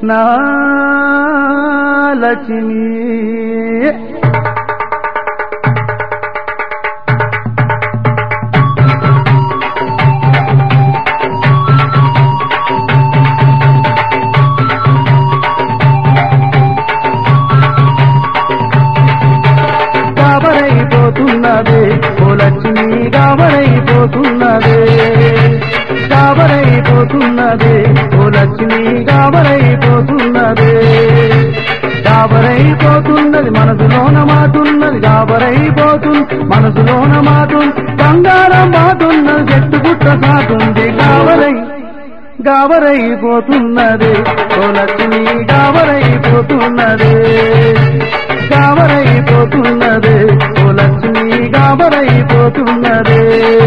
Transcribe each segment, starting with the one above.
నా లక్ష్మి గాబరైపోతున్నదే ఓ లక్ష్మి గాబరైపోతున్నదే గాబరైపోతున్నదే ఓ లక్ష్మి గాబరైపోతున్నదే గాబరైపోతున్నది మనసులోన మాటున్నది గాబరైపోతుంది మనసులోన మాటుంది బంగారం మాటున్నది చెట్టు గుట్ట సాటుంది గాబరై గాబరైపోతున్నదే ఓ లక్ష్మి గాబరైపోతున్నదే గాబరైపోతున్నదే ఓ లక్ష్మి గాబరైపోతున్నదే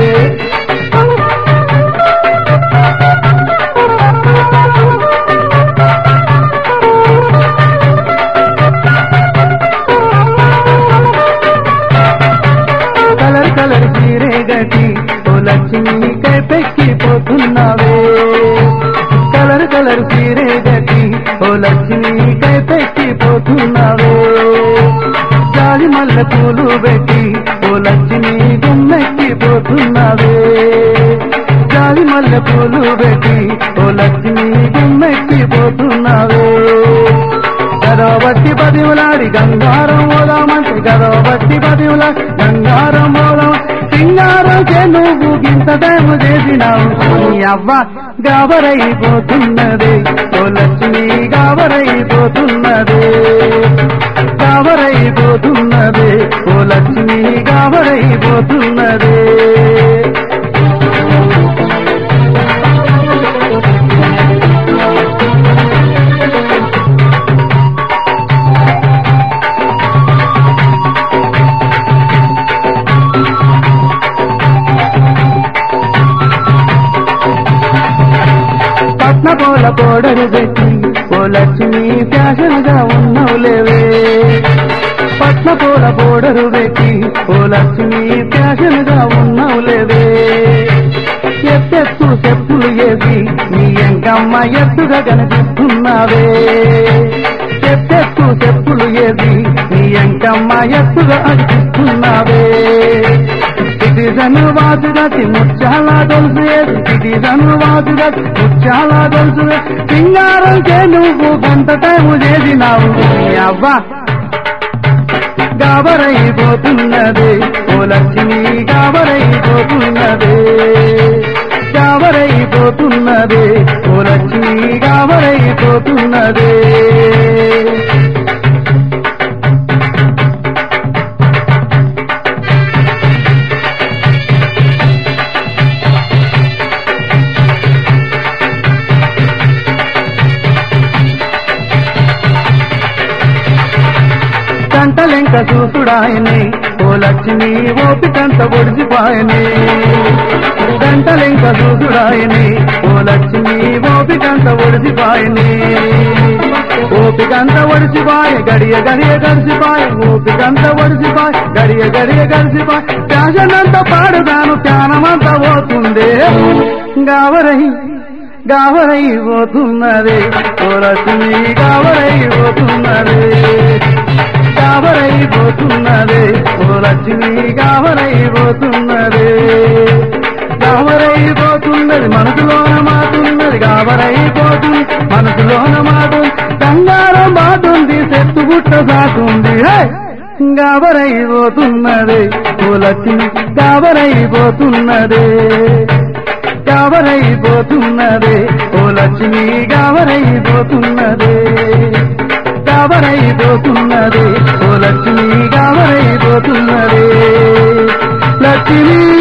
కలర్ కలర్ చీరే గటి ఓ లక్ష్మి కైపెక్కిపోతున్నావే కలర్ కలర్ చీరే గటి ఓ లక్ష్మి కైపెక్కిపోతున్నావే జాలి మల్ల పూలు పెట్టి ఓ లక్ష్మి గుమ్మెక్కిపోతున్నావే జాలి మల్ల పూలు పెట్టి ఓ లక్ష్మి గుమ్మెక్కిపోతున్నావే గదవట్టి పదివులాడి గంగారం ఓదామంటే గదవట్టి పదివులాడి గంగారం ఓదాం సింగారం చే నువ్వు గింత టైము చేసినావు నీ అవ్వ గాబరైపోతున్నదే ఓ లక్ష్మి గాబరైపోతున్నదే గాబరైపోతున్నదే ఓ లక్ష్మి గాబరైపోతున్నదే పట్న పోల పోడరు పెట్టి ఓ లక్ష్మి ఫ్యాషన్ గా ఉన్నవులేవే పట్న పోల పోడరు పెట్టి ఓ లక్ష్మి ఫ్యాషన్ గా ఉన్నవులేవే ఎత్తెత్తు చెప్పులు వేసి నీ ఎంకమ్మ ఎత్తుగా కనిపిస్తున్నావే ఎత్తెత్తు చెప్పులు వేసి నీ ఎంకమ్మ ఎత్తుగా అనిపిస్తున్నావే సిటిజన్ వాసుగతి ముచ్చాల గొలుసు సిటిజన్ వాసుగతి ముచ్చాల గొలుసు సింగారం చే నువ్వు గంట టైము చేసినావు నీ అవ్వ గాబరైపోతున్నదే ఓ లక్ష్మి గాబరైపోతున్నదే గాబరైపోతున్నదే ఓ లక్ష్మి గాబరైపోతున్నదే గంటలెంక చూసుడాయనే ఓ లక్ష్మి ఓపికంత ఒడిసిపాయనే గంటలెంక చూసుడాయనే ఓ లక్ష్మి ఓపికంత ఒడిసిపాయనే ఓపికంత ఒడిసిపాయ గడియ గడియ గడిసిపాయ ఓపికంత ఒడిసిపాయ గడియ గడియ గడిసిపాయ ఫ్యాషన్ అంత పాడుగాను ధ్యానమంతా పోతుందే గావరై గావరై పోతున్నదే ఓ లక్ష్మి గావరై పోతున్నదే గాబరైపోతున్నదే ఓ లక్ష్మి గాబరైపోతున్నదే గాబరైపోతున్నది మనసులోన మాటున్నది గాబరైపోతుంది మనసులోన మాటు బంగారం బాటుంది చెట్టు గుట్ట సాటుంది హే! గాబరైపోతున్నదే ఓ లక్ష్మి గాబరైపోతున్నదే గాబరైపోతున్నదే ఓ లక్ష్మి గాబరైపోతున్నదే గాబరైపోతున్నదే ఓ లక్ష్మి గాబరైపోతున్నదే లక్ష్మి